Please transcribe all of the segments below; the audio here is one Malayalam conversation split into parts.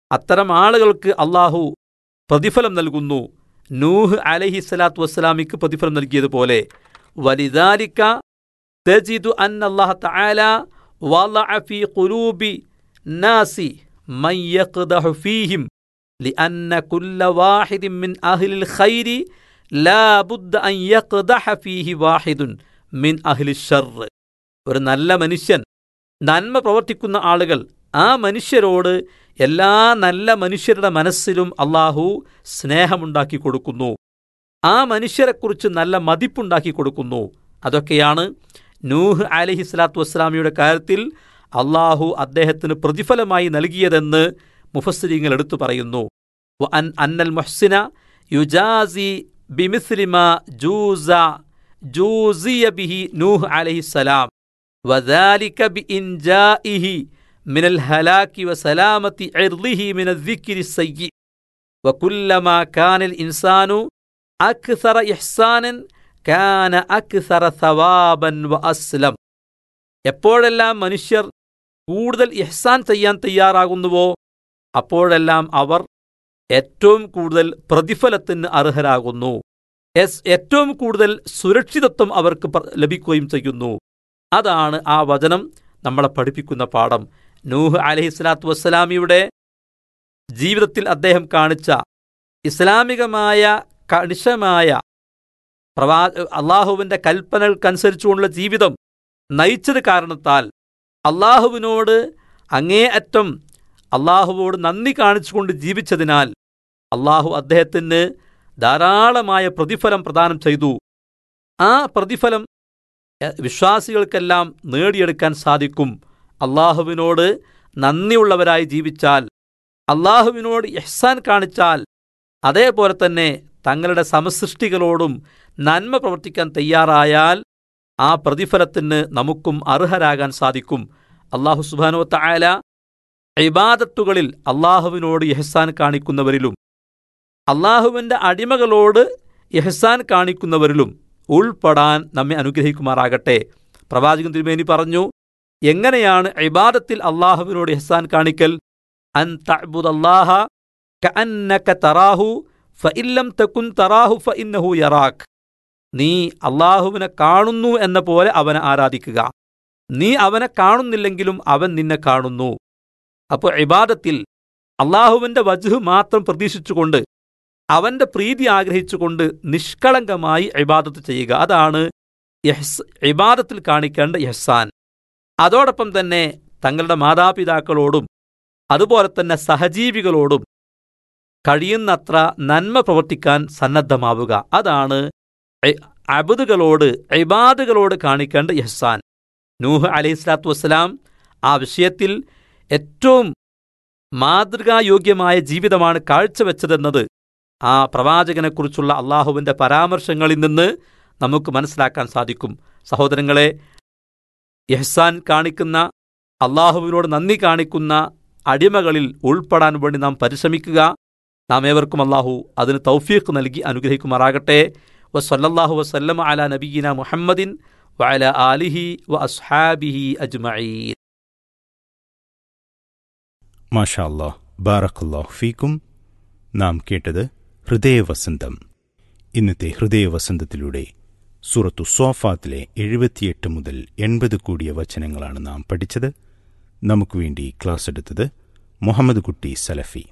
അത്തരം ആളുകൾക്ക് അള്ളാഹു പ്രതിഫലം നൽകുന്നു നൂഹ് അലഹി സ്വലാത്തു വസ്സലാമിക്ക് പ്രതിഫലം നൽകിയതുപോലെ വലിദാലിക്ക തജിദു അൻ അല്ലാഹ തആല വലഅ ഫീ ഖുലൂബി നാസി മൻ യഖ്ദഹു ഫീഹിം لأن كل واحد من أهل الخير لا بد أن يقدح فيه واحد من أهل الشر ഒരു നല്ല മനുഷ്യൻ നന്മ പ്രവർത്തിക്കുന്ന ആളുകൾ ആ മനുഷ്യരോട് എല്ലാ നല്ല മനുഷ്യരുടെ മനസ്സിലും അള്ളാഹു സ്നേഹമുണ്ടാക്കി കൊടുക്കുന്നു ആ മനുഷ്യരെക്കുറിച്ച് നല്ല മതിപ്പുണ്ടാക്കി കൊടുക്കുന്നു അതൊക്കെയാണ് നൂഹ് അലഹി സ്വലാത്തു വസ്സലാമിയുടെ കാര്യത്തിൽ അള്ളാഹു അദ്ദേഹത്തിന് പ്രതിഫലമായി നൽകിയതെന്ന് മുഫസ്സിരിങ്ങൾ എടുത്തു പറയുന്നു അൻ അന്നൽ മുഹ്സിന യുജാസി ബിമിസ്ലിമ ജൂസ ജൂസിയ ബിഹി നൂഹ് അലൈഹിസ്സലാം وذلك بإنجائه من الهلاك وسلامة عرضه من الذكر السيء وكلما كان الإنسان أكثر إحسانا كان أكثر ثوابا وأسلم എപ്പോഴെല്ലാം മനുഷ്യർ കൂടുതൽ ഇഹ്സാൻ ചെയ്യാൻ തയ്യാറാകുന്നുവോ അപ്പോഴെല്ലാം അവർ ഏറ്റവും കൂടുതൽ പ്രതിഫലത്തിന് അർഹരാകുന്നു എസ് ഏറ്റവും കൂടുതൽ സുരക്ഷിതത്വം അവർക്ക് ലഭിക്കുകയും ചെയ്യുന്നു അതാണ് ആ വചനം നമ്മളെ പഠിപ്പിക്കുന്ന പാഠം നൂഹ് അലഹി സ്വലാത്തു വസ്സലാമിയുടെ ജീവിതത്തിൽ അദ്ദേഹം കാണിച്ച ഇസ്ലാമികമായ കണിശമായ പ്രവാ അള്ളാഹുവിൻ്റെ കൽപ്പനകൾക്കനുസരിച്ചുകൊണ്ടുള്ള ജീവിതം നയിച്ചത് കാരണത്താൽ അള്ളാഹുവിനോട് അങ്ങേയറ്റം അള്ളാഹുവോട് നന്ദി കാണിച്ചുകൊണ്ട് ജീവിച്ചതിനാൽ അള്ളാഹു അദ്ദേഹത്തിന് ധാരാളമായ പ്രതിഫലം പ്രദാനം ചെയ്തു ആ പ്രതിഫലം വിശ്വാസികൾക്കെല്ലാം നേടിയെടുക്കാൻ സാധിക്കും അള്ളാഹുവിനോട് നന്ദിയുള്ളവരായി ജീവിച്ചാൽ അള്ളാഹുവിനോട് യഹ്സാൻ കാണിച്ചാൽ അതേപോലെ തന്നെ തങ്ങളുടെ സമസൃഷ്ടികളോടും നന്മ പ്രവർത്തിക്കാൻ തയ്യാറായാൽ ആ പ്രതിഫലത്തിന് നമുക്കും അർഹരാകാൻ സാധിക്കും അള്ളാഹു സുബാനുവത്ത ആയ ഇബാദത്തുകളിൽ അള്ളാഹുവിനോട് യഹ്സാൻ കാണിക്കുന്നവരിലും അള്ളാഹുവിൻ്റെ അടിമകളോട് യഹ്സാൻ കാണിക്കുന്നവരിലും ഉൾപ്പെടാൻ നമ്മെ അനുഗ്രഹിക്കുമാറാകട്ടെ പ്രവാചകൻ തിരുമേനി പറഞ്ഞു എങ്ങനെയാണ് ഇബാദത്തിൽ അള്ളാഹുവിനോട് യഹ്സാൻ കാണിക്കൽ അൻ തഅ്ബുദല്ലാഹ കഅന്നക തറാഹു ഫഇല്ലം തകുൻ തറാഹു ഫഇന്നഹു യറാഖ് നീ അള്ളാഹുവിനെ കാണുന്നു എന്ന പോലെ അവനെ ആരാധിക്കുക നീ അവനെ കാണുന്നില്ലെങ്കിലും അവൻ നിന്നെ കാണുന്നു അപ്പോൾ ഇബാദത്തിൽ അള്ളാഹുവിൻ്റെ വജുഹ് മാത്രം പ്രതീക്ഷിച്ചുകൊണ്ട് അവൻ്റെ പ്രീതി ആഗ്രഹിച്ചുകൊണ്ട് നിഷ്കളങ്കമായി ഇബാദത്ത് ചെയ്യുക അതാണ് യഹ്സ് ഇബാദത്തിൽ കാണിക്കേണ്ട യഹ്സാൻ അതോടൊപ്പം തന്നെ തങ്ങളുടെ മാതാപിതാക്കളോടും അതുപോലെ തന്നെ സഹജീവികളോടും കഴിയുന്നത്ര നന്മ പ്രവർത്തിക്കാൻ സന്നദ്ധമാവുക അതാണ് അബുദുകളോട് ഇബാദുകളോട് കാണിക്കേണ്ട യഹ്സാൻ നൂഹ് അലൈഹി സ്വലാത്തു വസ്സലാം ആ വിഷയത്തിൽ ഏറ്റവും മാതൃകായോഗ്യമായ ജീവിതമാണ് കാഴ്ചവെച്ചതെന്നത് ആ പ്രവാചകനെക്കുറിച്ചുള്ള അള്ളാഹുവിൻ്റെ പരാമർശങ്ങളിൽ നിന്ന് നമുക്ക് മനസ്സിലാക്കാൻ സാധിക്കും സഹോദരങ്ങളെ യഹ്സാൻ കാണിക്കുന്ന അള്ളാഹുവിനോട് നന്ദി കാണിക്കുന്ന അടിമകളിൽ ഉൾപ്പെടാൻ വേണ്ടി നാം പരിശ്രമിക്കുക നാം ഏവർക്കും അള്ളാഹു അതിന് തൗഫീഖ് നൽകി അനുഗ്രഹിക്കുമാറാകട്ടെ വസല്ലല്ലാഹു വസല്ലം അല നബീന മുഹമ്മദിൻ വഅല ആലിഹി വ അസ്ഹാബിഹി അജ്മഈൻ മാഷാ അല്ലാഹ് ബാറക്കല്ലാഹു ഫീക്കും നാം കേട്ടത് ഹൃദയവസന്തം ഇന്നത്തെ ഹൃദയവസന്തത്തിലൂടെ സൂറത്തു സോഫാത്തിലെ എഴുപത്തിയെട്ട് മുതൽ എൺപത് കൂടിയ വചനങ്ങളാണ് നാം പഠിച്ചത് നമുക്ക് വേണ്ടി ക്ലാസ് എടുത്തത് മുഹമ്മദ് കുട്ടി സലഫി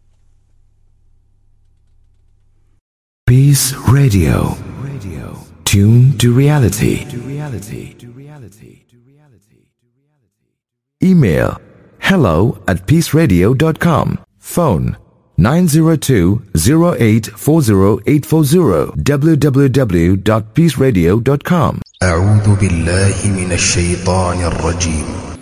Peace Radio. Radio. Tune to reality. To reality. To reality. To reality. Email hello at peaceradio.com. Phone 902-0840840 www.peaceradio.com. أعوذ بالله من الشيطان الرجيم